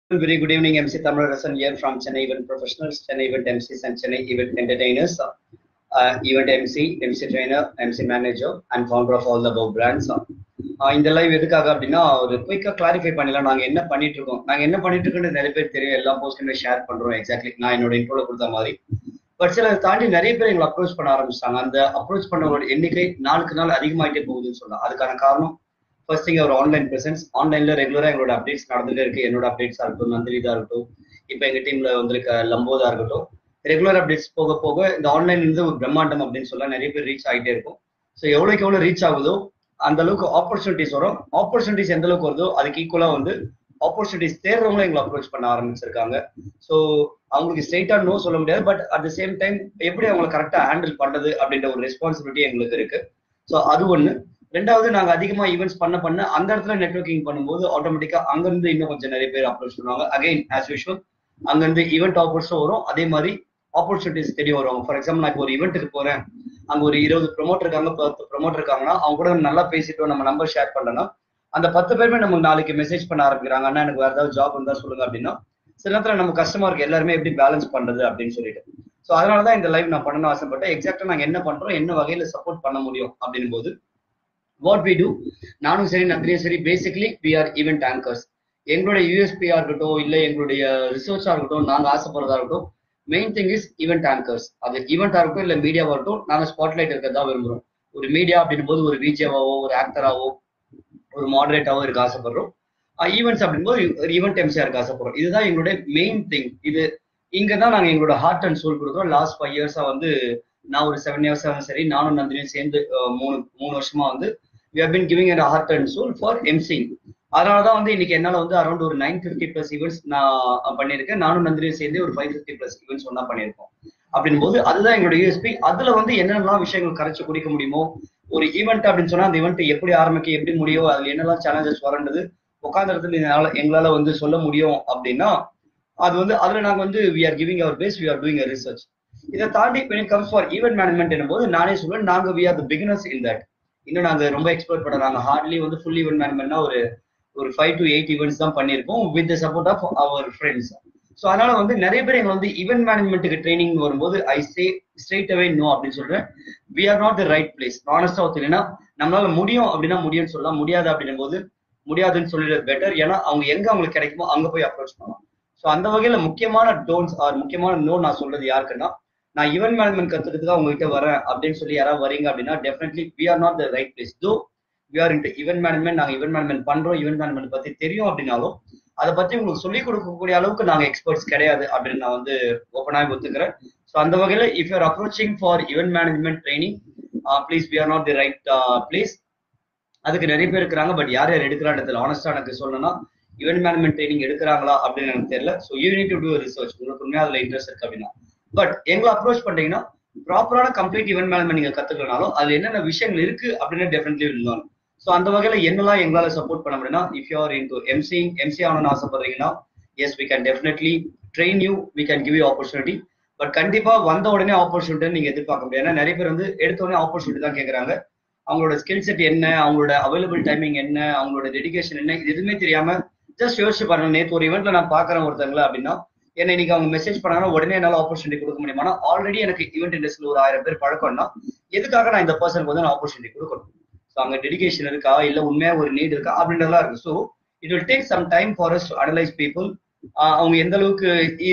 Very good evening, MC Tamarasan here from Chennai Event Professionals, Chennai Event MCs and Chennai Event Entertainers, uh, Event MC, MC Trainer, MC Manager and founder of all the above brands. Uh, இந்த live எதுக்காக அப்படின்னா ஒரு குயிக்கா clarify பண்ணலாம் நாங்க என்ன பண்ணிட்டு இருக்கோம் நாங்க என்ன பண்ணிட்டு இருக்கோம்னு நிறைய பேர் தெரியும் எல்லா போஸ்ட்டுமே ஷேர் பண்றோம் எக்ஸாக்ட்லி நான் என்னோட இன்ட்ரோல கொடுத்த மாதிரி பட் சில தாண்டி நிறைய பேர் எங்களை அப்ரோச் பண்ண ஆரம்பிச்சிட்டாங்க அந்த அப்ரோச் பண்ணவங்களோட எண்ணிக்கை நாளுக்கு நாள் அதிகமாயிட்டே போகுதுன்னு சொல்லலாம் அதுக்கான காரணம் first thing our online presence ஆன்லைன்ல ரெகுலரா எங்களோட அப்டேட்ஸ் நடந்துட்டே இருக்கு என்னோட அப்டேட்ஸா இருக்கட்டும் நந்திரிதா இருக்கட்டும் இப்போ எங்க டீம்ல வந்திருக்க லம்போதா இருக்கட்டும் ரெகுலர் அப்டேட்ஸ் போக போக இந்த ஆன்லைன் இருந்து ஒரு பிரம்மாண்டம் அப்படின்னு சொல்ல நிறைய பேர் ரீச் ஆகிட்டே இருக்கும் ஸோ எவ்வளோக்கு எவ்வளோ ரீச் ஆகுதோ அந்த அளவுக்கு ஆப்பர்ச்சுனிட்டிஸ் வரும் ஆப்பர்ச்சுனிட்டிஸ் எந்த அளவுக்கு வருதோ அதுக்கு ஈக்குவலா வந்து ஆப்பர்ச்சுனிட்டிஸ் தேடுறவங்களும் எங்களை அப்ரோச் பண்ண ஆரம்பிச்சிருக்காங்க ஸோ அவங்களுக்கு ஸ்ட்ரெயிட்டா நோ சொல்ல முடியாது but at the same time எப்படி அவங்களை கரெக்டா ஹேண்டில் பண்றது அப்படின்ற ஒரு ரெஸ்பான்சிபிலிட்டி எங்களுக்கு இருக்கு ஸோ அது ஒண்ணு ரெண்டாவது நாங்க அதிகமா ஈவெண்ட்ஸ் பண்ண பண்ண அந்த இடத்துல நெட்ஒர்க்கிங் பண்ணும்போது ஆட்டோமேட்டிக்கா அங்கிருந்து இன்னும் கொஞ்சம் நிறைய பேர் அப்ரோச் பண்ணுவாங்க அகைன் ஆஸ் யூஷுவல் அங்கிருந்து ஈவெண்ட் ஆஃபர்ஸும் வரும் அதே மாதிரி ஆப்பர்ச்சுனிட்டிஸ் தெரிய வருவாங்க ஃபார் எக்ஸாம்பிள் நான் இப்போ ஒரு ஈவெண்ட்டுக்கு போறேன் அங்க ஒரு இருபது ப்ரொமோட்டர் இருக்காங்க பத்து ப்ரொமோட்டர் இருக்காங்கன்னா அவங்க கூட நல்லா பேசிட்டோம் நம்ம நம்பர் ஷேர் பண்ணனா அந்த பத்து பேருமே நமக்கு நாளைக்கு மெசேஜ் பண்ண ஆரம்பிக்கிறாங்க அண்ணா எனக்கு வேற ஏதாவது ஜாப் இருந்தா சொல்லுங்க அப்படின்னா சில நேரத்துல நம்ம கஸ்டமருக்கு எல்லாருமே எப்படி பேலன்ஸ் பண்றது அப்படின்னு சொல்லிட்டு ஸோ அதனாலதான் இந்த லைவ் நான் பண்ணணும்னு ஆசைப்பட்டேன் எக்ஸாக்டா நாங்க என்ன பண்றோம் என்ன வகையில சப்போர்ட் பண்ண முடியும் அப்படின் போது வாட் வி டூ நானும் சரி நந்திரியும் சரி basically we are event anchors எங்களுடைய யூஎஸ்பியா இருக்கட்டும் இல்ல எங்களுடைய ரிசர்ச்சா இருக்கட்டும் நாங்க ஆசைப்படுறதா இருக்கட்டும் main thing is event anchors அது ஈவெண்டா இருக்கட்டும் இல்ல மீடியாவா இருக்கட்டும் நாங்க ஸ்பாட்லைட் இருக்கிறதா விரும்புறோம் ஒரு மீடியா அப்படின் போது ஒரு விஜேவாவோ ஒரு ஆக்டராவோ ஒரு மாடரேட்டாவோ இருக்க ஆசைப்படுறோம் ஈவெண்ட்ஸ் அப்படின்போது ஒரு ஈவெண்ட் எம்சிஆர் இருக்க ஆசைப்படுறோம் இதுதான் எங்களுடைய மெயின் திங் இது இங்க தான் நாங்க எங்களோட ஹார்ட் அண்ட் சோல் கொடுக்குறோம் லாஸ்ட் ஃபைவ் இயர்ஸா வந்து நான் ஒரு செவன் இயர்ஸா சரி நானும் நந்தினியும் சேர்ந்து மூணு மூணு வருஷமா வந்து we have been giving and heart and soul for emceeing அதனாலதான் வந்து இன்னைக்கு என்னால வந்து அரௌண்ட் ஒரு நைன் பிப்டி பிளஸ் ஈவெண்ட்ஸ் நான் பண்ணியிருக்கேன் நானும் நந்தினியும் சேர்ந்து ஒரு ஃபைவ் பிப்டி பிளஸ் ஈவெண்ட்ஸ் ஒன்னா பண்ணியிருக்கோம் அப்படின் போது அதுதான் எங்களோட யூஎஸ்பி அதுல வந்து என்னென்னலாம் விஷயங்கள் கரைச்சு குடிக்க முடியுமோ ஒரு ஈவெண்ட் அப்படின்னு சொன்னா அந்த ஈவெண்ட் எப்படி ஆரம்பிக்க எப்படி முடியும் அதுல என்னெல்லாம் சேலஞ்சஸ் வரன்றது உட்காந்துறதுல எங்களால எங்களால வந்து சொல்ல முடியும் அப்படின்னா அது வந்து அதுல நாங்க வந்து we are giving our best we are doing research இதை தாண்டி when it comes for event management என்னும்போது நானே சொல்லுவேன் நாங்க we are the beginners in that இன்னும் நாங்க ரொம்ப எக்ஸ்ப்ளோர் பண்ண நாங்க ஹார்ட்லி வந்து ஃபுல் ஈவெண்ட் மேனேஜ்மெண்ட்னா ஒரு ஒரு ஃபைவ் டு எயிட் ஈவெண்ட்ஸ் தான் பண்ணியிருக்கோம் with support of our friends so அதனால வந்து நிறைய பேர் எங்க வந்து ஈவெண்ட் மேனேஜ்மெண்ட்டுக்கு ட்ரைனிங் வரும்போது ஐ சே ஸ்ட்ரெயிட் அவே நோ அப்படின்னு சொல்றேன் we are not the right place ஆனஸ்டா ஒத்துலனா நம்மளால முடியும் அப்படின்னா முடியும்னு சொல்லலாம் முடியாது அப்படின்னும் போது முடியாதுன்னு சொல்லிடுறது பெட்டர் ஏன்னா அவங்க எங்க அவங்களுக்கு கிடைக்குமோ அங்க போய் அப்ரோச் பண்ணலாம் ஸோ அந்த வகையில முக்கியமான டோன்ஸ் ஆர் முக்கியமான நோ நான் சொல்றது யாருக்குன்னா நான் ஈவெண்ட் மேனேஜ்மெண்ட் கத்துக்கிறதுக்கு உங்ககிட்ட வரேன் அப்படின்னு சொல்லி யாராவது வரீங்க அப்படின்னா definitely we are not the right place though we are into event management நாங்க ஈவெண்ட் மேனேஜ்மெண்ட் பண்றோம் ஈவெண்ட் மேனேஜ்மெண்ட் பத்தி தெரியும் அப்படின்னாலும் அதை பத்தி உங்களுக்கு சொல்லிக் கொடுக்கக்கூடிய அளவுக்கு நாங்க எக்ஸ்பர்ட்ஸ் கிடையாது அப்படின்னு நான் வந்து ஓப்பனாக ஒத்துக்கிறேன் ஸோ அந்த வகையில if you're approaching for event management training please we are not the right place அதுக்கு நிறைய பேர் இருக்கிறாங்க பட் யார் யார் எடுக்கிறான்றதுல ஆனஸ்டா எனக்கு சொல்லணும்னா ஈவெண்ட் மேனேஜ்மெண்ட் ட்ரைனிங் எடுக்கிறாங்களா அப்படின்னு எனக்கு தெரியல so you need to do research உங்களுக்கு உண்மையாக அதுல இன்ட்ரெஸ்ட் இருக்கு அப்படின்னா பட் எங்களை அப்ரோச் பண்ணீங்கன்னா ப்ராப்பரான கம்ப்ளீட் ஈவெண்ட் மேனேஜ்மெண்ட் நீங்க கத்துக்கலனாலும் அதுல என்னென்ன விஷயங்கள் இருக்கு அப்படின்னு டெஃபினெட்லி லேர்ன் ஸோ அந்த வகையில என்னெல்லாம் எங்களால சப்போர்ட் பண்ண முடியும்னா if you're into MC MC ஆகணும்னு ஆசைப்படுறீங்கன்னா yes we can definitely train you we can give you opportunity but கண்டிப்பா வந்த உடனே ஆப்பர்ச்சுனிட்டி நீங்க எதிர்பார்க்க முடியாது ஏன்னா நிறைய பேர் வந்து எடுத்த உடனே ஆப்பர்ச்சுனிட்டி தான் கேட்கறாங்க அவங்களோட ஸ்கில் செட் என்ன அவங்களோட அவைலபிள் டைமிங் என்ன அவங்களோட டெடிகேஷன் என்ன இது எதுவுமே தெரியாம ஜஸ்ட் யோசிச்சு பாருங்க நேற்று ஒரு இவெண்ட்ல நான் பாக்குறேன் ஒருத்தங்கள அப்படின்னா என்ன இன்னைக்கு அவங்க மெசேஜ் பண்ணாங்கன்னா உடனே என்னால ஆப்பர்ச்சுனிட்டி கொடுக்க முடியுமா ஆல்ரெடி எனக்கு ஈவெண்ட் இண்டஸ்ட்ரியில் ஒரு ஆயிரம் பேர் பழக்கம்னா எதுக்காக நான் இந்த பர்சனுக்கு வந்து நான் ஆப்பர்ச்சுனிட்டி கொடுக்கணும் ஸோ அங்க டெடிகேஷன் இருக்கா இல்ல உண்மையா ஒரு நீட் இருக்கா அப்படின்றதெல்லாம் இருக்கு so it will take some time for us to analyse people அவங்க எந்த அளவுக்கு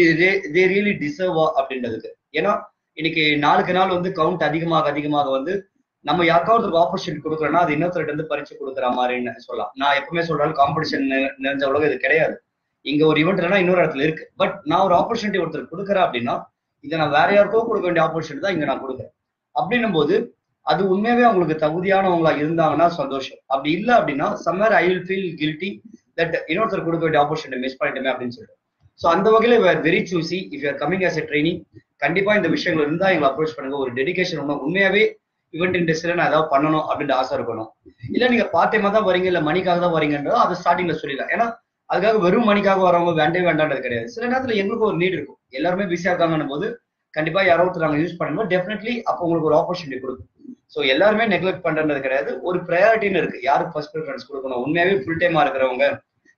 தே ரியலி டிசர்வ் அப்படின்றதுக்கு ஏன்னா இன்னைக்கு நாளுக்கு நாள் வந்து கவுண்ட் அதிகமாக அதிகமாக வந்து நம்ம யாருக்காவது ஒரு ஆப்பர்ச்சுனிட்டி கொடுக்குறோம்னா அது இன்னொருத்தர்கிட்ட இருந்து பறிச்சு கொடுக்குற மாதிரின்னு சொல்லலாம் நான் எப்பவுமே சொல்றாலும் காம்படிஷன் நிறைஞ்ச உலகம் இது கிடையாது இங்க ஒரு ஈவெண்ட் இல்லைன்னா இன்னொரு இடத்துல இருக்கு பட் நான் ஒரு ஆப்பர்ச்சுனிட்டி ஒருத்தர் கொடுக்குறேன் அப்படின்னா இதை நான் வேற யாருக்கோ கொடுக்க வேண்டிய ஆப்பர்ச்சுனிட்டி தான் இங்க நான் கொடுக்குறேன் அப்படின்னும் போது அது உண்மையாவே அவங்களுக்கு தகுதியானவங்களா இருந்தாங்கன்னா சந்தோஷம் அப்படி இல்லை அப்படின்னா சம்மர் I will feel guilty that இன்னொருத்தர் கொடுக்க வேண்டிய ஆப்பர்ச்சுனிட்டி மிஸ் பண்ணிட்டோமே அப்படின்னு சொல்லிட்டு ஸோ அந்த வகையில we're very choosy if you are coming as a training கண்டிப்பா இந்த விஷயங்கள் இருந்தா எங்களை அப்ரோச் பண்ணுங்க ஒரு டெடிகேஷன் ஒன்று உண்மையாவே இவெண்ட் இண்டஸ்ட்ரியில நான் ஏதாவது பண்ணணும் அப்படின்ற ஆசை இருக்கணும் இல்ல நீங்க பார்ட் டைமா தான் வரீங்க இல்ல மணிக்காக தான் வரீங்கன்றதோ அது ஸ்டார்டிங்ல சொல்லிடலாம் ஏன்னா அதுக்காக வெறும் மணிக்காக வரவங்க வேண்டே வேண்டான்றது கிடையாது சில நேரத்துல எங்களுக்கு ஒரு நீட் இருக்கும் எல்லாருமே பிஸியா இருக்காங்கன்னும் போது கண்டிப்பா யாரோ ஒருத்தர் நாங்க யூஸ் பண்ணும்போது டெஃபினெட்லி அப்போ உங்களுக்கு ஒரு ஆப்பர்ச்சுனிட்டி கொடுக்கும் ஸோ எல்லாருமே நெக்லெக்ட் பண்றது கிடையாது ஒரு ப்ரையாரிட்டின்னு இருக்கு யாருக்கு ஃபர்ஸ்ட் ப்ரிஃபரன்ஸ் கொடுக்கணும் உண்மையாவே ஃபுல் டைமா இருக்கிறவங்க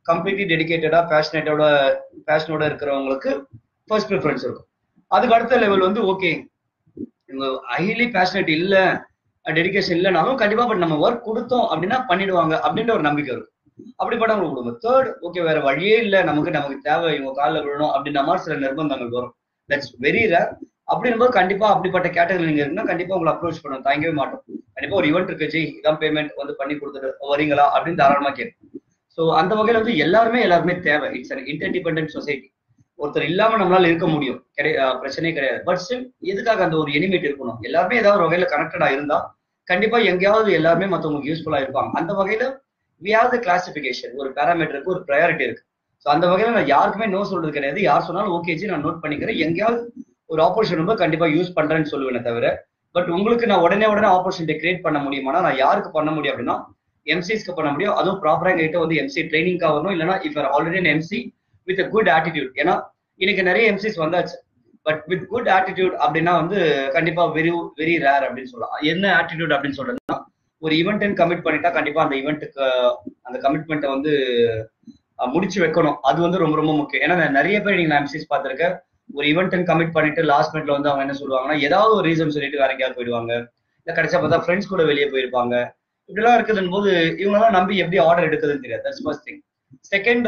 கம்ப்ளீட்லி டெடிகேட்டடா பேஷனேட்டோட பேஷனோட இருக்கிறவங்களுக்கு ஃபர்ஸ்ட் ப்ரிஃபரன்ஸ் இருக்கும் அதுக்கு அடுத்த லெவல் வந்து ஓகே இவங்க ஹைலி பேஷனேட் இல்ல டெடிகேஷன் இல்லைனாலும் கண்டிப்பா பட் நம்ம ஒர்க் கொடுத்தோம் அப்படின்னா பண்ணிடுவாங்க அப்படின்ற ஒரு நம்பிக்கை இருக்கும் அப்படிப்பட்டவங்களுக்கு கொடுங்க தேர்ட் ஓகே வேற வழியே இல்ல நமக்கு நமக்கு தேவை இவங்க காலில் விழணும் அப்படின்ற மாதிரி சில நிர்பந்தங்கள் வரும் தட்ஸ் வெரி ரேர் அப்படிங்கும்போது கண்டிப்பா அப்படிப்பட்ட கேட்டகரி நீங்க இருக்குன்னா கண்டிப்பா உங்களை அப்ரோச் பண்ணுவோம் தயங்கவே மாட்டோம் கண்டிப்பா ஒரு ஈவெண்ட் இருக்கு ஜி இதான் பேமெண்ட் வந்து பண்ணி கொடுத்துட்டு வரீங்களா அப்படின்னு தாராளமா கேட்கும் ஸோ அந்த வகையில வந்து எல்லாருமே எல்லாருமே தேவை இட்ஸ் அன் இன்டர்டிபெண்டன்ட் சொசைட்டி ஒருத்தர் இல்லாம நம்மளால இருக்க முடியும் கிடையா பிரச்சனையே கிடையாது பட் ஸ்டில் எதுக்காக அந்த ஒரு எனிமேட் இருக்கணும் எல்லாருமே ஏதாவது ஒரு வகையில கனெக்டடா இருந்தா கண்டிப்பா எங்கேயாவது எல்லாருமே மத்தவங்களுக்கு யூஸ்ஃபுல்லா இருப்பாங்க அந்த வகையில வி ஹாவ் த கிளாசிபிகேஷன் ஒரு பேராமீட்டருக்கு ஒரு ப்ரையாரிட்டி இருக்கு ஸோ அந்த வகையில நான் யாருக்குமே நோ சொல்றது கிடையாது யார் சொன்னாலும் ஓகே ஜி நான் நோட் பண்ணிக்கிறேன் எங்கேயாவது ஒரு ஆப்பர்ச்சுனிட்டி கண்டிப்பா யூஸ் பண்றேன்னு சொல்லுவேனே தவிர பட் உங்களுக்கு நான் உடனே உடனே ஆப்பர்ச்சுனிட்டி கிரியேட் பண்ண முடியுமானா நான் யாருக்கு பண்ண முடியும் அப்படின்னா எம்சிஸ்க்கு பண்ண முடியும் அதுவும் ப்ராப்பரா எங்கிட்ட வந்து எம்சி ட்ரைனிங்காக வரணும் இல்லைன்னா if already MC with good attitude ஏன்னா இன்னைக்கு நிறைய எம்சிஸ் வந்தாச்சு பட் வித் குட் ஆட்டிடியூட் அப்படின்னா வந்து கண்டிப்பா வெரி வெரி ரேர் அப்படின்னு சொல்லலாம் என்ன ஆட்டிடியூட் அப்படின்னு சொல்றதுன்னா ஒரு ஈவெண்ட் கமிட் பண்ணிட்டா கண்டிப்பா அந்த ஈவெண்ட்டுக்கு அந்த கமிட்மெண்ட்டை வந்து முடிச்சு வைக்கணும் அது வந்து ரொம்ப ரொம்ப முக்கியம் ஏன்னா நிறைய பேர் நீங்க எம்சிஸ் பார்த்திருக்கேன் ஒரு ஈவெண்ட் கமிட் பண்ணிட்டு லாஸ்ட் மினிட்ல வந்து அவங்க என்ன சொல்லுவாங்கன்னா ஏதாவது ஒரு ரீசன் சொல்லிட்டு வேற எங்கேயாவது போயிடுவாங்க இல்ல கடைசியா பார்த்தா ஃப்ரெண்ட்ஸ் கூட வெளியே போயிருப்பாங்க இப்படிலாம் இருக்குதுன்னு போது இவங்கெல்லாம் நம்பி எப்படி ஆர்டர் எடுக்குதுன்னு தெரியாது தட்ஸ் ஃபர்ஸ்ட் திங் செகண்ட்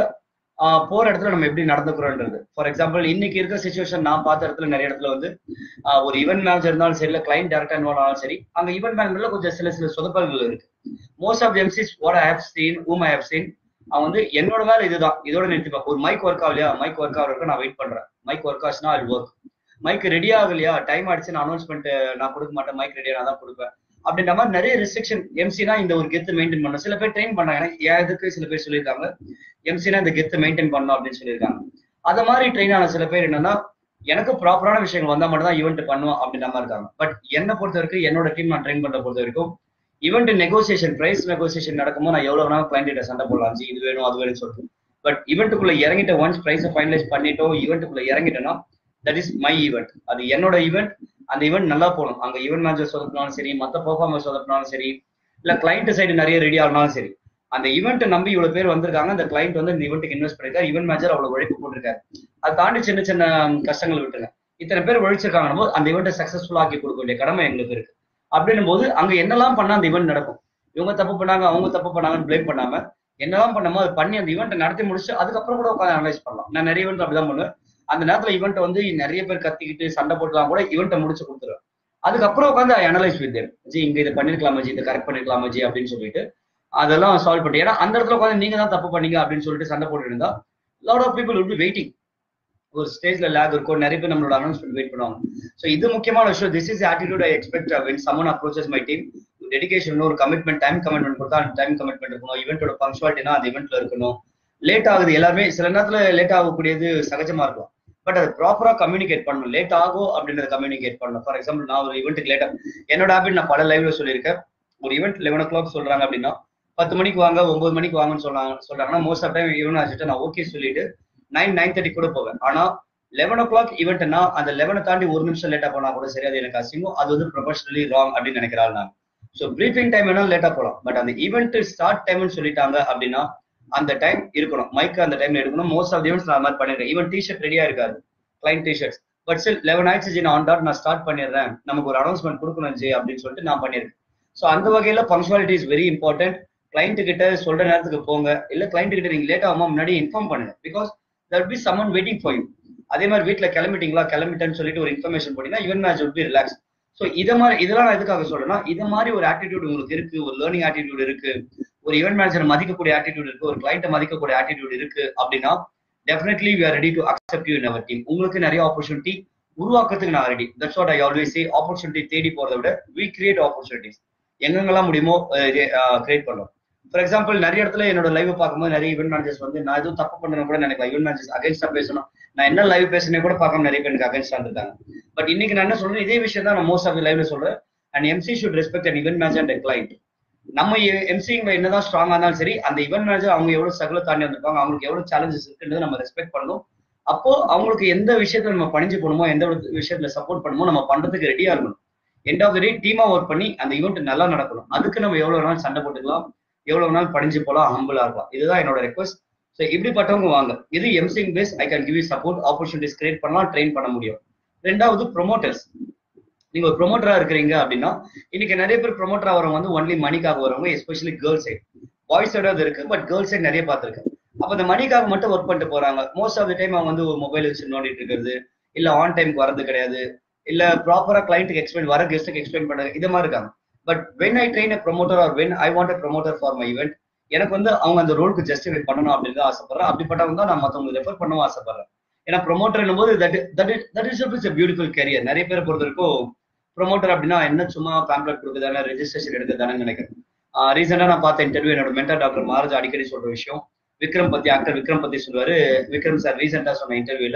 போற இடத்துல நம்ம எப்படி நடந்துக்கிறோன்றது ஃபார் எக்ஸாம்பிள் இன்னைக்கு இருக்க சுச்சுவேஷன் நான் பார்த்த இடத்துல நிறைய இடத்துல வந்து ஒரு ஈவெண்ட் மேனேஜர் இருந்தாலும் சரி இல்ல கிளைண்ட் டேரக்டா இன்வால்வ் ஆனாலும் சரி அங்க ஈவெண்ட் மேனேஜ்மெண்ட்ல கொஞ்சம் சில சில சொதப்பல்கள் இருக்கு most of MCs what I have seen um I have seen அவன் வந்து என்னோட வேலை இதுதான் இதோட நிறுத்திப்பா ஒரு மைக் ஒர்க் ஆகலையா மைக் ஒர்க் ஆகிறதுக்கு நான் வெயிட் பண்றேன் மைக் ஒர்க் ஆச்சுன்னா அது ஒர்க் மைக் ரெடி ஆகலையா டைம் ஆயிடுச்சு நான் அனௌன்ஸ்மெண்ட் நான் கொடுக்க மாட்டேன் மைக் ரெடியா நான் தான் கொடுப்பேன் அப்படின்ற மாதிரி நிறைய ரெஸ்ட்ரிக்ஷன் எம்சினா இந்த ஒரு கெத்து மெயின்டைன் பண்ணணும் சில பேர் ட்ரெயின் பண்ணாங்க ஏன் இதுக்கு சில பேர் சொல்லியிருக்காங்க எம்சினா இந்த கெத்து மெயின்டைன் பண்ணணும் அப்படின்னு சொல்லியிருக்காங்க அத மாதிரி ட்ரெயின் ஆன சில பேர் என்னன்னா எனக்கு ப்ராப்பரான விஷயங்கள் வந்தா மட்டும் தான் ஈவெண்ட் பண்ணுவோம் அப்படின்ற மாதிரி இருக்காங்க பட் என்னை பொறுத்த வரைக்கும் என்னோட டீம் நான் ட்ரெயின் பண்ற பொறுத்த வரைக்கும் ஈவெண்ட் நெகோசியேஷன் பிரைஸ் நெகோசியேஷன் நடக்கும்போது நான் எவ்வளவு வேணாலும் கிளைண்ட் சண்டை போடலாம் ஜி இது வேணும் அது வேணும்னு சொல்லிட்டு பட் ஈவெண்ட்டுக்குள்ள இறங்கிட்ட ஒன்ஸ் பிரைஸை ஃபைனலைஸ் பண்ணிட்டோம் ஈவெண்ட்டுக்குள்ள இறங்கிட்டேன்னா தட் இஸ் மை ஈவெண்ட் அது என்னோட ஈவெண்ட் அந்த ஈவெண்ட் நல்லா போகணும் அங்க ஈவெண்ட் மேனேஜர் சொதப்பினாலும் சரி மத்த பெர்ஃபார்மர் சொதப்பினாலும் சரி இல்ல கிளைண்ட் சைடு நிறைய ரெடி ஆனாலும் சரி அந்த ஈவெண்ட் நம்பி இவ்வளவு பேர் வந்திருக்காங்க அந்த கிளைண்ட் வந்து இந்த ஈவெண்ட்டுக்கு இன்வெஸ்ட் பண்ணிருக்காரு ஈவெண்ட் மேனேஜர் அவ்வளவு உழைப்பு போட்டிருக்காரு அதை தாண்டி சின்ன சின்ன கஷ்டங்கள் விட்டுருங்க இத்தனை பேர் உழைச்சிருக்காங்க போது அந்த ஈவெண்ட்டை சக்சஸ்ஃபுல் ஆக்கி கொடுக்க வேண்டிய கடமை எங்களுக்கு இருக்கு அப்படின்னும் போது அங்க என்னெல்லாம் பண்ணா அந்த ஈவெண்ட் நடக்கும் இவங்க தப்பு பண்ணாங்க அவங்க தப்பு பண்ணாங்கன்னு பிளேம் பண்ணாம என்னெல்லாம் பண்ணமோ அது பண்ணி அந்த ஈவெண்ட்டை நடத்தி முடிச்சு அதுக்கப்புறம் கூட உட்காந்து அனலைஸ் பண்ணலாம் நான் நிறைய ஈவெண்ட் அப்படிதான் பண்ணுவேன் அந்த நேரத்துல ஈவெண்ட் வந்து நிறைய பேர் கத்திக்கிட்டு சண்டை போட்டுலாம் கூட ஈவெண்ட்டை முடிச்சு கொடுத்துருவேன் அதுக்கப்புறம் உட்காந்து அனலைஸ் வித் ஜி இங்க இதை பண்ணிருக்கலாமா ஜி இதை கரெக்ட் பண்ணிருக்கலாமா ஜி அப்படின்னு சொல்லிட்டு அதெல்லாம் சால்வ் பண்ணி ஏன்னா அந்த இடத்துல உட்காந்து நீங்க தான் தப்பு பண்ணீங்க அப்படின்னு சொல்லிட்டு சண்டை போட்டு இருந்தா lot of people will be waiting ஒரு ஸ்டேஜ்ல லேக் இருக்கும் நிறைய பேர் நம்மளோட அனௌன்ஸ்மெண்ட் வெயிட் பண்ணுவாங்க ஸோ இது முக்கியமான விஷயம் this is attitude I expect when someone approaches my team dedication ஒரு கமிட்மெண்ட் டைம் கமிட்மெண்ட் கொடுத்தா அந்த டைம் கமிட்மெண்ட் இருக்கணும் ஈவெண்ட்டோட பங்க்சுவாலிட்டினா அந்த ஈவெண்ட்ல இருக்கணும் லேட் ஆகுது எல்லாருமே சில நேரத்துல லேட் ஆகக்கூடியது சகஜமா இருக்கும் பட் அது ப்ராப்பரா கம்யூனிகேட் பண்ணணும் லேட் ஆகும் அப்படின்றத கம்யூனிகேட் பண்ணணும் ஃபார் எக்ஸாம்பிள் நான் ஒரு ஈவெண்ட்டுக்கு லேட்டா என்னோட ஹேபிட் நான் பல லைவ்ல சொல்லியிருக்கேன் ஒரு ஈவெண்ட் லெவன் ஓ கிளாக் சொல்றாங்க அப்படின்னா பத்து மணிக்கு வாங்க ஒன்பது மணிக்கு வாங்கன்னு சொல்றாங்க சொல்றாங்கன்னா மோஸ்ட் ஆஃப் டைம் ஈவெண்ட் ஆச்சுட்டு நான் ஓகே சொல்லிட்டு நைன் நைன் தேர்ட்டி கூட போவேன் ஆனா லெவன் ஓ கிளாக் ஈவெண்ட்னா அந்த லெவனை தாண்டி ஒரு நிமிஷம் லேட்டா போனா கூட சரி அது எனக்கு அசிங்கம் அது வந்து ப்ரொஃபஷனலி ராங் அப்படின்னு நினைக்கிறாள் நான் ஸோ ப்ரீஃபிங் டைம் வேணாலும் லேட்டா போகலாம் பட் அந்த ஈவெண்ட் ஸ்டார்ட் டைம்னு சொல்லிட்டாங்க அப்படின்னா அந்த டைம் இருக்கணும் மைக் அந்த டைம்ல எடுக்கணும் மோஸ்ட் ஆஃப் ஈவெண்ட்ஸ் நான் மாதிரி பண்ணிருக்கேன் ஈவன் டிஷர்ட் ரெடியா இருக்காது client T shirts but still eleven ஆயிடுச்சு ஜி நான் ஆன் டாட் நான் ஸ்டார்ட் பண்ணிடுறேன் நமக்கு ஒரு அனௌன்ஸ்மெண்ட் கொடுக்கணும் ஜி அப்படின்னு சொல்லிட்டு நான் பண்ணிருக்கேன் ஸோ அந்த வகையில punctuality is very important client கிட்ட சொல்ற நேரத்துக்கு போங்க இல்ல கிளைண்ட் கிட்ட நீங்க லேட் ஆகாம முன்னாடி இன்ஃபார்ம் பண்ணுங்க because that be someone waiting for you அதே மாதிரி வீட்டுல கிளம்பிட்டீங்களா கிளம்பிட்டேன்னு சொல்லிட்டு ஒரு இன்ஃபர்மேஷன் போட்டீங்கன்னா even match would be relax so இதை மாதிரி இதெல்லாம் நான் எதுக்காக சொல்றேன்னா இது மாதிரி ஒரு ஆட்டிடியூட் உங்களுக்கு இருக்கு ஒரு லேர்னிங் ஆட்டிடியூட் இருக்கு ஒரு ஈவெண்ட் மேனேஜர் மதிக்கக்கூடிய ஆட்டிடியூட் இருக்கு ஒரு கிளைண்ட்டை மதிக்கக்கூடிய ஆட்டிடியூட் இருக்கு அப்படின்னா definitely we are ready to accept you in our team உங்களுக்கு நிறைய ஆப்பர்ச்சுனிட்டி உருவாக்குறதுக்கு நான் ready that's what I always say opportunity தேடி போறதை விட வி கிரியேட் ஆப்பர்ச்சுனிட்டிஸ் எங்கெங்கெல்லாம் முடியுமோ கிரியேட் பண்ணோம் ஃபார் எக்ஸாம்பிள் நிறைய இடத்துல என்னோட லைவ் பார்க்கும்போது நிறைய ஈவெண்ட் மேனேஜர்ஸ் வந்து நான் எதுவும் தப்பு பண்ணுறேன்னு கூட நினைக்கலாம் ஈவெண்ட் மேனேஜர்ஸ் அகேன்ஸ்டா பேசணும் நான் என்ன லைவ் பேசுனே கூட பார்க்காம நிறைய பேர் எனக்கு அகேன்ஸ்டா இருந்திருக்காங்க பட் இன்னைக்கு நான் என்ன சொல்றேன் இதே விஷயம் தான் நான் மோஸ்ட் ஆஃப் லைவ்ல சொல்றேன் and MC should respect and event manager and client நம்ம எம்சிங்க என்னதான் ஸ்ட்ராங்கா இருந்தாலும் சரி அந்த ஈவெண்ட் மேனேஜர் அவங்க எவ்வளவு சகல தாண்டி வந்திருப்பாங்க அவங்களுக்கு எவ்வளவு சேலஞ்சஸ் இருக்குன்றதை நம்ம ரெஸ்பெக்ட் பண்ணணும் அப்போ அவங்களுக்கு எந்த விஷயத்துல நம்ம பணிஞ்சு போகணுமோ எந்த ஒரு விஷயத்துல சப்போர்ட் பண்ணுமோ நம்ம பண்றதுக்கு ரெடியா இருக்கணும் எண்ட் ஆஃப் த டே டீமா ஒர்க் பண்ணி அந்த ஈவெண்ட் நல்லா நடக்கணும் அதுக்கு நம்ம எவ்வளவு நாள் சண்டை போட்டுக்கலாம் எவ்வளவு நாள் படிஞ்சு போலாம் ஹம்பிளா இருக்கலாம் இதுதான் என்னோட ரெக்வஸ்ட் ஸோ ஸோ இப்படிப்பட்டவங்க வாங்க இது MCing base I can give you support opportunities create பண்ணலாம் ட்ரெயின் பண்ண முடியும் ரெண்டாவது ப்ரொமோட்டர்ஸ் நீங்க ஒரு ப்ரொமோட்டரா இருக்கிறீங்க அப்படின்னா இன்னைக்கு நிறைய பேர் ப்ரொமோட்டரா வரவங்க வந்து ஒன்லி மணிக்காக வரவங்க especially girls side boys side அது இருக்கு பட் கேர்ள்ஸ் சைடு நிறைய பார்த்துருக்கேன் அப்ப இந்த மணிக்காக மட்டும் ஒர்க் பண்ணிட்டு போறாங்க மோஸ்ட் ஆஃப் த டைம் அவங்க வந்து ஒரு மொபைல் வச்சு நோண்டிட்டு இருக்கிறது இல்ல ஆன் டைம்க்கு வரது கிடையாது இல்ல ப்ராப்பரா கிளைண்ட்டுக்கு எக்ஸ்பிளைன் வர கெஸ்ட்டுக்கு எக்ஸ்பிளைன் பண்றது இது மாதிரி இருக்காங்க but when I train a promoter or when I want a promoter for my event எனக்கு வந்து அவங்க அந்த ரோலுக்கு ஜஸ்டிஃபை பண்ணணும் அப்படின்னு ஆசைப்படுறேன் அப்படிப்பட்டவங்க தான் நான் மத்தவங்க ரெஃபர் பண்ணவும் ஆசைப்படுறேன் ஏன்னா ப்ரொமோட்டர் போது that that that is is beautiful career நிறைய பேரை பொறுத்த வரைக்கும் ப்ரொமோட்டர் அப்படின்னா என்ன சும்மா பேம்ப்ளெட் கொடுக்குதானே ரெஜிஸ்ட்ரேஷன் எடுக்குதானே நினைக்கிறேன் ரீசெண்டா நான் பார்த்த இன்டர்வியூ என்னோட மென்டர் டாக்டர் மகாராஜ் அடிக்கடி சொல்ற விஷயம் விக்ரம் பத்தி ஆக்டர் விக்ரம் பத்தி சொல்லுவாரு விக்ரம் சார் ரீசெண்டா சொன்ன இன்டர்வியூல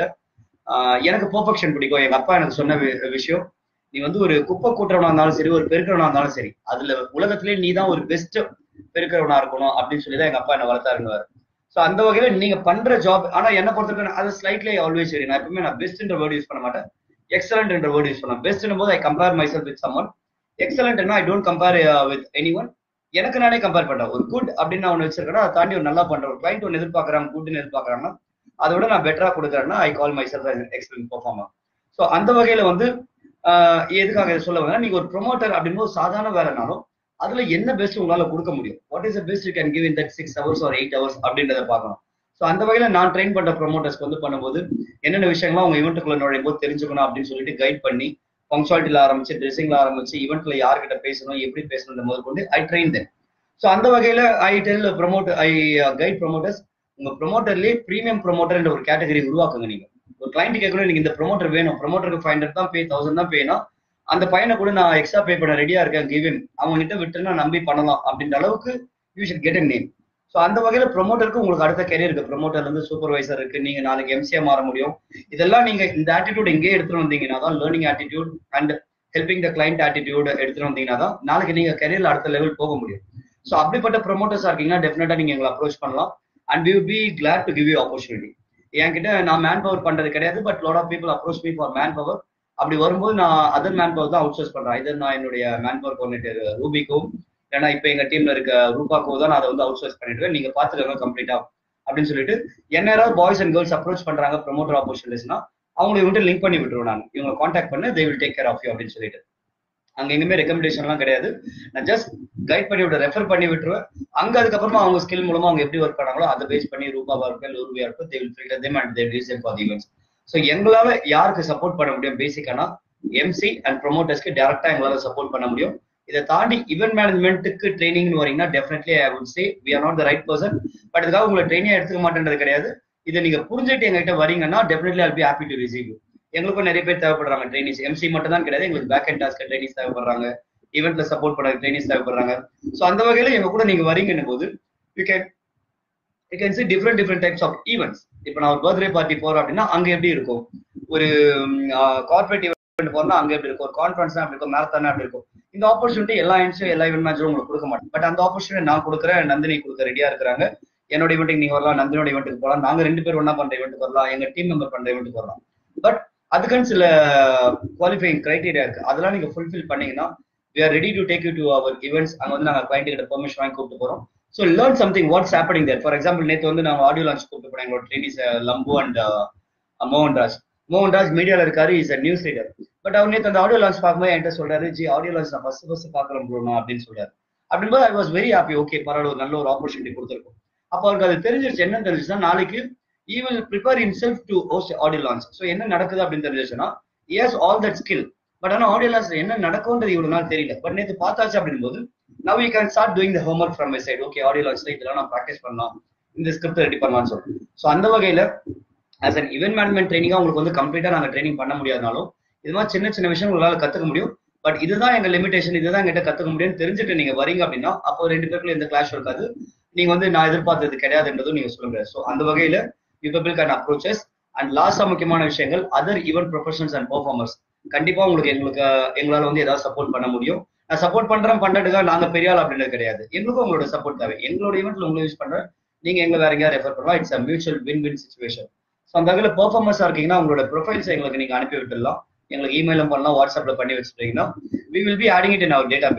எனக்கு பெர்ஃபெக்ஷன் பிடிக்கும் எங்க அப்பா எனக்கு சொன்ன விஷயம் நீ வந்து ஒரு குப்பை கூட்டுறவனா இருந்தாலும் சரி ஒரு பெருக்கிறவனா இருந்தாலும் சரி அதுல உலகத்திலேயே நீ தான் ஒரு பெஸ்ட் பெருக்கிறவனா இருக்கணும் அப்படின்னு சொல்லி தான் எங்க அப்பா என்ன வளர்த்தாருன்னு ஸோ அந்த வகையில நீங்க பண்ற ஜாப் ஆனா என்ன பொறுத்தவரைக்கும் அது ஸ்லைட்லி ஆல்வேஸ் சரி நான் எப்பவுமே நான் பெஸ்ட்ன்ற வேர்டு யூஸ் பண்ண மாட்டேன் எக்ஸலண்ட் என்ற வேர்டு யூஸ் பண்ணேன் பெஸ்ட்னும் போது I compare myself with someone excellent I don't compare with anyone எனக்கு நானே கம்பேர் பண்றேன் ஒரு குட் அப்படின்னு நான் ஒன்று வச்சிருக்கேன் அதை தாண்டி ஒரு நல்லா பண்றேன் ஒரு கிளைண்ட் ஒன்று எதிர்பார்க்கறாங்க குட்னு எதிர்பார்க்கறாங்கன்னா அதை விட நான் பெட்டரா கொடுக்குறேன்னா I call myself excellent performer so அந்த வகையில வந்து எதுக்காக இதை சொல்ல வந்தா நீங்க ஒரு ப்ரொமோட்டர் அப்படின்னு சாதாரண வேலைனாலும் அதுல என்ன பெஸ்ட் உங்களால கொடுக்க முடியும் what is best you can give in that six hours or eight hours அப்படின்றத பார்க்கணும் ஸோ அந்த வகையில நான் ட்ரெயின் பண்ற ப்ரொமோட்டர்ஸ்க்கு வந்து பண்ணும்போது என்னென்ன விஷயங்கள்லாம் உங்க ஈவெண்ட்டுக்குள்ள நுழையும் போது தெரிஞ்சுக்கணும் அப்படின்னு சொல்லிட்டு கைட் பண்ணி பங்க்சுவாலிட்டியில ஆரம்பிச்சு ட்ரெஸ்ஸிங்ல ஆரம்பிச்சு ஈவெண்ட்ல யார்கிட்ட பேசணும் எப்படி பேசணும் முதல் கொண்டு ஐ ட்ரெயின் தென் ஸோ அந்த வகையில I tell promote I guide promoters உங்க ப்ரொமோட்டர்லயே ப்ரீமியம் ப்ரொமோட்டர் ஒரு கேட்டகரி உருவாக்குங்க நீங்க ஒரு கிளைண்ட் கேட்கணும் நீங்க இந்த ப்ரொமோட்டர் வேணும் ப்ரொமோட்டருக்கு ஃபைவ் ஹண்ட்ரட் தான் பே தௌசண்ட் தான் பேனா அந்த பையனை கூட நான் எக்ஸ்ட்ரா பே பண்ண ரெடியா இருக்கேன் கிவன் அவங்க கிட்ட விட்டு நான் நம்பி பண்ணலாம் அப்படின்ற அளவுக்கு you should get a name so அந்த வகையில ப்ரொமோட்டருக்கு உங்களுக்கு அடுத்த கெரியர் இருக்கு ப்ரொமோட்டர்ல இருந்து சூப்பர்வைசர் இருக்கு நீங்க நாளைக்கு எம்சியா மாற முடியும் இதெல்லாம் நீங்க இந்த ஆட்டிடியூட் எங்கே எடுத்துட்டு வந்தீங்கன்னா தான் learning attitude and helping the client attitude எடுத்துட்டு வந்தீங்கன்னா தான் நாளைக்கு நீங்க கெரியர்ல அடுத்த லெவல் போக முடியும் ஸோ அப்படிப்பட்ட ப்ரொமோட்டர்ஸா இருக்கீங்கன்னா டெஃபினட்டா நீங்க எங்களை அப்ரோச் பண்ணலாம் and we be glad to give you opportunity என்கிட்ட நான் மேன் பவர் பண்றது கிடையாது but lot of people approach me for manpower அப்படி வரும்போது நான் அதர் மேன் பவர் தான் அவுட் சோர்ஸ் பண்றேன் இதர் நான் என்னுடைய மேன் பவர் கோஆர்டினேட்டர் ரூபிக்கும் ஏன்னா இப்போ எங்க டீம்ல இருக்க ரூபாக்கோ தான் நான் அதை வந்து அவுட் சோர்ஸ் பண்ணிட்டு நீங்க பாத்துக்கோங்க கம்ப்ளீட்டா அப்படின்னு சொல்லிட்டு என்ன யாராவது பாய்ஸ் அண்ட் கேர்ள்ஸ் அப்ரோச் பண்றாங்க ப்ரொமோட்டர் ஆப்பர்ச்சுனிட்டிஸ்னா அவங்களை இவங்க லிங்க் பண்ணி விட்டுருவேன் நான் இவங்க காண்டாக்ட் பண்ணு they will take care of you அப்படின்னு சொல்லிட்டு அங்க எங்குமே ரெக்கமெண்டேஷன்லாம் கிடையாது நான் ஜஸ்ட் கைட் பண்ணி விட்டு ரெஃபர் பண்ணி விட்டுருவேன் அங்க அதுக்கப்புறமா அவங்க ஸ்கில் மூலமா அவங்க எப்படி ஒர்க் பண்ணாங்களோ அதை பேஸ் பண்ணி ரூபாவா இருக்கும் லூர்வியா இருக்கும் they will filter them and they reason for the events so எங்களால யாருக்கு சப்போர்ட் பண்ண முடியும் பேசிக்கானா எம்சி அண்ட் ப்ரொமோட்டர்ஸ்க்கு டேரக்டா எங்களால சப்போர்ட் பண்ண முடியும் இதை தாண்டி ஈவென்ட் மேனேஜ்மெண்ட்டுக்கு ட்ரைனிங்னு வரீங்கன்னா definitely I would say we are not the right person but இதுக்காக உங்களை ட்ரைனிங் எடுத்துக்க மாட்டேன்றது கிடையாது இதை நீங்க புரிஞ்சுட்டு எங்ககிட்ட வரீங்கன்னா definitely all be happy to receive எங்களுக்கும் நிறைய பேர் தேவைப்படுறாங்க ட்ரைனிஸ் எம்சி மட்டும் தான் கிடையாது எங்களுக்கு பேக் அண்ட் டாஸ்க் ட்ரைனிஸ் தேவைப்படுறாங்க ஈவெண்ட்ல சப்போர்ட் பண்ண ட்ரைனிஸ் தேவைப்படுறாங்க ஸோ அந்த வகையில எங்க கூட நீங்க வரீங்கன்னு போது you can you can see different different types of events இப்போ நான் ஒரு பர்த்டே பார்ட்டி போறோம் அப்படின்னா அங்க எப்படி இருக்கும் ஒரு கார்பரேட் ஈவெண்ட் போறோம்னா அங்க எப்படி இருக்கும் ஒரு கான்ஃபரன்ஸ் அப்படி இருக்கும் மேரத்தானா அப்படி இருக்கும் இந்த ஆப்பர்ச்சுனிட்டி எல்லா இன்ஸ்டும் எல்லா ஈவெண்ட் மேனேஜரும் உங்களுக்கு கொடுக்க மாட்டேன் பட் அந்த ஆப்பர்ச்சுனிட்டி நான் கொடுக்குறேன் நந்தினி கொடுக்க ரெடியா இருக்கிறாங்க என்னோட ஈவெண்ட்டுக்கு நீங்க வரலாம் நந்தினோட ஈவெண்ட்டுக்கு போகலாம் நாங்க ரெண்டு பேரும் ஒன்னா பண்ற ஈவெண்ட்டுக்கு வரலாம் எங்க டீம் மெம்பர் பண்ற ஈவெண்ட்டுக்கு வரலாம் பட் அதுக்குன்னு சில குவாலிஃபைங் கிரைடீரியா இருக்கு அதெல்லாம் நீங்க ஃபுல்ஃபில் பண்ணீங்கன்னா we are ready to take you to our events அங்க வந்து நாங்க கிளைண்ட் கிட்ட பெர்மிஷன் வாங்கி கூப்பிட்டு போறோம் so learn something what's happening there for example நேற்று வந்து நாங்க ஆடியோ லான்ச் கூப்பிட்டு போனோம் எங்களோட ட்ரெயினிஸ் லம்பு அண்ட் மோகன் ராஜ் மோகன் ராஜ் மீடியால இருக்காரு is a news reader but அவர் நேற்று அந்த ஆடியோ லான்ச் பார்க்கும்போது என்கிட்ட சொல்றாரு ஜி ஆடியோ லான்ச் நான் ஃபர்ஸ்ட் ஃபர்ஸ்ட் பாக்குறேன் ப்ரோ அப்படின்னு சொல்றாரு அப்படின்போது I was very happy okay பரவாயில்ல ஒரு நல்ல ஒரு ஆப்பர்ச்சுனிட்டி கொடுத்துருக்கோம் அப்போ அவருக்கு அது தெரிஞ்சிருச்சு என்ன தெரிஞ்சுன்னா நாளைக்கு he will prepare in self to host audio launch so என்ன நடக்குது அப்படின்னு தெரிஞ்சிச்சுன்னா has all that skill but ஆனால் ஆடியோ லான்ச் என்ன நடக்கும்ன்றது இவ்வளவு நாள் தெரியல பட் நேற்று பார்த்தாச்சு அப்படின்போது now you can start doing the home work from my side okay audio லான்ச்ல இதெல்லாம் நான் ப்ராக்டிஸ் பண்ணலாம் இந்த ஸ்கிரிப்ட் ரெடி பண்ணலாம்னு சொல்லிட்டு ஸோ அந்த வகையில ஆஸ் அன் இவென்ட் மேனேஜ்மெண்ட் ட்ரைனிங்கா உங்களுக்கு வந்து கம்ப்ளீட்டா நாங்கள் ட்ரைனிங் பண்ண முடியாதனாலும் இது மாதிரி சின்ன சின்ன விஷயம் உங்களால கத்துக்க முடியும் பட் இதுதான் எங்க லிமிடேஷன் இதுதான் எங்கிட்ட கத்துக்க முடியும்னு தெரிஞ்சுட்டு நீங்க வரீங்க அப்படின்னா அப்போ ரெண்டு பேருக்குள்ள எந்த கிளாஷ் இருக்காது நீங்க வந்து நான் எதிர்பார்த்தது கிடையாதுன்றதும் நீங்க சொல்ல முடியாது ஸோ அந்த வகையில you people can approaches and லாஸ்டா முக்கியமான விஷயங்கள் other event professionals and performers கண்டிப்பா உங்களுக்கு எங்களுக்கு எங்களால வந்து ஏதாவது சப்போர்ட் பண்ண முடியும் நான் சப்போர்ட் பண்றேன் பண்றதுக்காக நாங்க பெரிய ஆள் அப்படின்றது கிடையாது எங்களுக்கும் உங்களோட சப்போர்ட் தேவை எங்களோட ஈவெண்ட்ல உங்களை யூஸ் பண்றேன் நீங்க எங்களை வேற எங்கேயா ரெஃபர் பண்ணலாம் it's a mutual win win situation so அந்த வகையில் பெர்ஃபார்மன்ஸா இருக்கீங்கன்னா உங்களோட ப்ரொஃபைல்ஸ் எங்களுக்கு நீங்க அனுப்பி விட்டுடலாம் எங்களுக்கு இமெயிலும் பண்ணலாம் வாட்ஸ்அப்ல பண்ணி வச்சுட்டீங்கன்னா we will be adding it in our database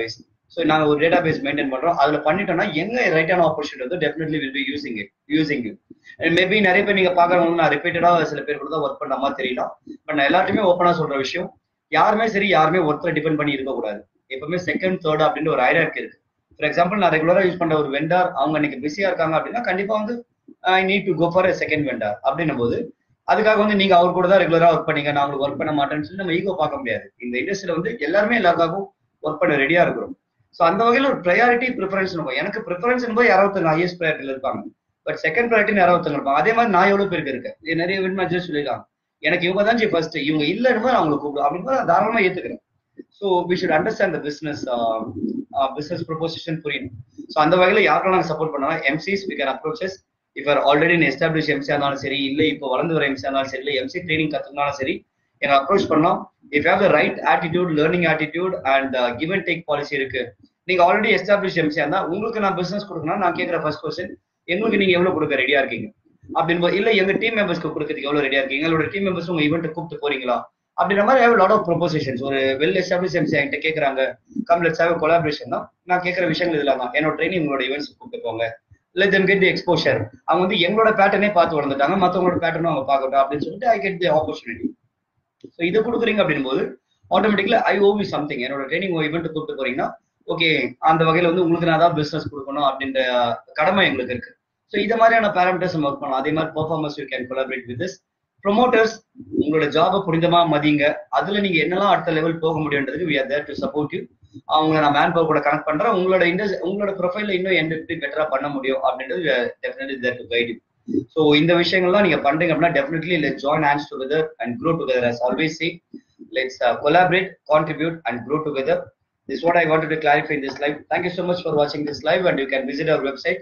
so நாங்க ஒரு டேட்டா பேஸ் மெயின்டைன் பண்றோம் அதுல பண்ணிட்டோம்னா எங்க ரைட்டான ஆப்பர்ச்சுனிட்டி வந்து definitely will be using it using it maybe நிறைய பேர் நீங்க பாக்குறவங்க நான் ரிப்பீட்டடா சில பேர் கூட தான் ஒர்க் பண்ண மாதிரி தெரியலாம் பட் நான் எல்லாத்தையுமே ஓப்பனா சொல்ற விஷயம் யாருமே சரி யாருமே ஒருத்தரை டிபெண்ட் பண்ணி இருக்க கூடாது எப்பவுமே செகண்ட் தேர்ட் அப்படின்னு ஒரு ஐடியாக்கு இருக்கு ஃபார் எக்ஸாம்பிள் நான் ரெகுலரா யூஸ் பண்ற ஒரு வெண்டார் அவங்க இன்னைக்கு பிஸியா இருக்காங்க அப்படின்னா கண்டிப்பா வந்து I need to go for second vendor அப்படின்னும் போது அதுக்காக வந்து நீங்க அவர் கூட தான் ரெகுலரா ஒர்க் பண்ணீங்க நான் உங்களுக்கு ஒர்க் பண்ண மாட்டேன்னு சொல்லி நம்ம ஈகோ பார்க்க முடியாது இந்த இண்டஸ்ட்ரியில வந்து எல்லாருமே எல்லாருக்காகவும் ஒர்க் பண்ண ரெடியா இருக்கிறோம் ஸோ அந்த வகையில் ஒரு ப்ரையாரிட்டி ப்ரிஃபரன்ஸ் இருக்கும் எனக்கு ப்ரிஃபரன்ஸ் போது யாராவது ஹையஸ்ட் ப்ரையாரிட்டியில் இருப்பாங்க பட் செகண்ட் ப்ரையாரிட்டி யாராவது இருப்பாங்க அதே மாதிரி நான் எவ்வளவு பேருக்கு இருக்கேன் இது நிறைய வின் மேட்சஸ் சொல்லியிருக்காங்க எனக்கு இவங்க தான் ஃபர்ஸ்ட் இவங்க இல்லைன்னு போது அவங்களை கூப்பிடும் அப்படின்னு நான் தாராளமா ஏத்துக்கிறேன் so we should understand the business business proposition புரியணும் ஸோ அந்த வகையில் யாருக்கெல்லாம் நாங்கள் சப்போர்ட் பண்ணலாம் MCs we can approaches if are already in established MC இருந்தாலும் சரி இல்ல இப்போ வளர்ந்து வர எம்சி இருந்தாலும் சரி இல்ல எம்சி ட்ரைனிங் கத்துக்கினாலும் சரி எங்க அப்ரோச் பண்ணலாம் if have the right attitude learning attitude and give and take policy இருக்கு நீங்க ஆல்ரெடி எஸ்டாப்ளிஷ் எம்சி இருந்தா உங்களுக்கு நான் பிசினஸ் கொடுக்கணும் நான் கேட்கிற ஃபர்ஸ்ட் கொஸ்டின் எங்களுக்கு நீங்க எவ்வளவு கொடுக்க ரெடியா இருக்கீங்க அப்படின்னு இல்ல எங்க டீம் மெம்பர்ஸ்க்கு கொடுக்கறதுக்கு எவ்வளவு ரெடியா இருக்கீங்க எங்களோட டீம் மெம்பர்ஸ் உங்க ஈவெண்ட் கூப்பிட்டு போறீங்களா அப்படின்ற மாதிரி ஹேவ் லாட் ஆஃப் ப்ரொபோசிஷன்ஸ் ஒரு வெல் எஸ்டாப்ளிஷ் எம்சி என்கிட்ட கேட்கறாங்க கம் லெட்ஸ் ஹேவ் கொலாபரேஷன் தான் நான் கேட்கிற விஷயங்கள் இதெல்லாம் தான் என்னோட ட்ரைனிங் உங்களோட ஈவெண்ட்ஸ் கூப்பிட்டு போங்க let them get the exposure அவங்க வந்து எங்களோட பேட்டர்னே பார்த்து வளர்ந்துட்டாங்க மற்றவங்களோட பேட்டர்னும் அவங்க பார்க்கட்டும் அப்படின்னு சொல்லிட்டு I get the opportunity so இது கொடுக்குறீங்க அப்படின் போது automatically I owe something என்னோட ட்ரைனிங் ஈவெண்ட் கூப்பிட்டு போறீங்கன்னா ஓகே அந்த வகையில வந்து உங்களுக்கு நான் தான் பிசினஸ் கொடுக்கணும் அப்படின்ற கடமை எங்களுக்கு இருக்கு ஸோ இந்த மாதிரியான பேராமீட்டர்ஸ் நம்ம ஒர்க் பண்ணலாம் அதே மாதிரி performance you can collaborate with this promoters உங்களோட ஜாபை புரிந்தமா மதிங்க அதுல நீங்க என்னெல்லாம் அடுத்த லெவல் போக முடியுன்றதுக்கு we are there to support you அவங்க நான் மேன் பவர் கூட கனெக்ட் பண்றேன் உங்களோட இண்டஸ் உங்களோட ப்ரொஃபைல இன்னும் எந்த எப்படி பெட்டரா பண்ண முடியும் அப்படின்றது definitely there to guide you so இந்த விஷயங்கள்லாம் நீங்க பண்றீங்க அப்படின்னா definitely let join hands together and grow together as always see let's collaborate contribute and grow together This is what I wanted to clarify in this live. Thank you so much for watching this live, and you can visit our website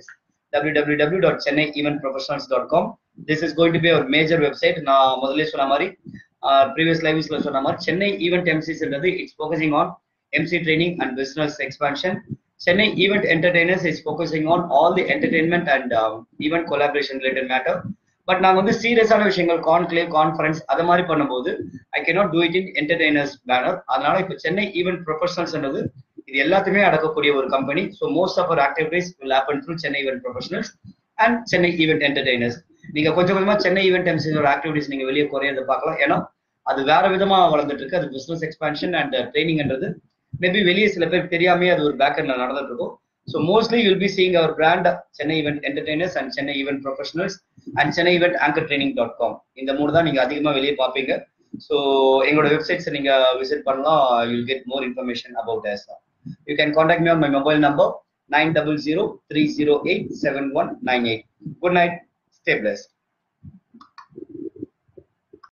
www.chennaieventprofessionals.com. This is going to be our major website. நான் முதல்ல சொன்ன மாதிரி previous லைவ்ஸ்ல சொன்ன மாதிரி Chennai event எம்சிஸ்ன்றது it's focusing on MC training and business expansion Chennai event entertainers is focusing on all the entertainment and event collaboration related matter but நாங்க வந்து சீரியஸான விஷயங்கள் கான்க்ளேவ் கான்ஃபரன்ஸ் அது மாதிரி பண்ணும்போது I cannot do it in entertainers banner அதனால இப்போ Chennai event ப்ரொஃபஷனல்ஸ்ன்றது இது எல்லாத்தையுமே அடக்கக்கூடிய ஒரு company so most of our activities will happen through Chennai event professionals and Chennai event entertainers நீங்க கொஞ்சம் கொஞ்சமா சென்னை ஈவெண்ட் எம்சிஸோட ஆக்டிவிட்டிஸ் நீங்க வெளியே குறையதை பார்க்கலாம் ஏன்னா அது வேற விதமா வளர்ந்துட்டு இருக்கு அது பிசினஸ் எக்ஸ்பான்ஷன் அண்ட் ட்ரைனிங்ன்றது மேபி வெளியே சில பேர் தெரியாமே அது ஒரு பேக்கர்ல நடந்துட்டு இருக்கும் so mostly you'll be seeing our brand Chennai event entertainers and Chennai event professionals and Chennai event anchor training dot com இந்த மூணு தான் நீங்க அதிகமா வெளியே பார்ப்பீங்க ஸோ எங்களோட வெப்சைட்ஸ் நீங்க விசிட் பண்ணலாம் you'll get more information about us you can contact me on my mobile number nine double zero three zero eight seven one nine eight good night stay blessed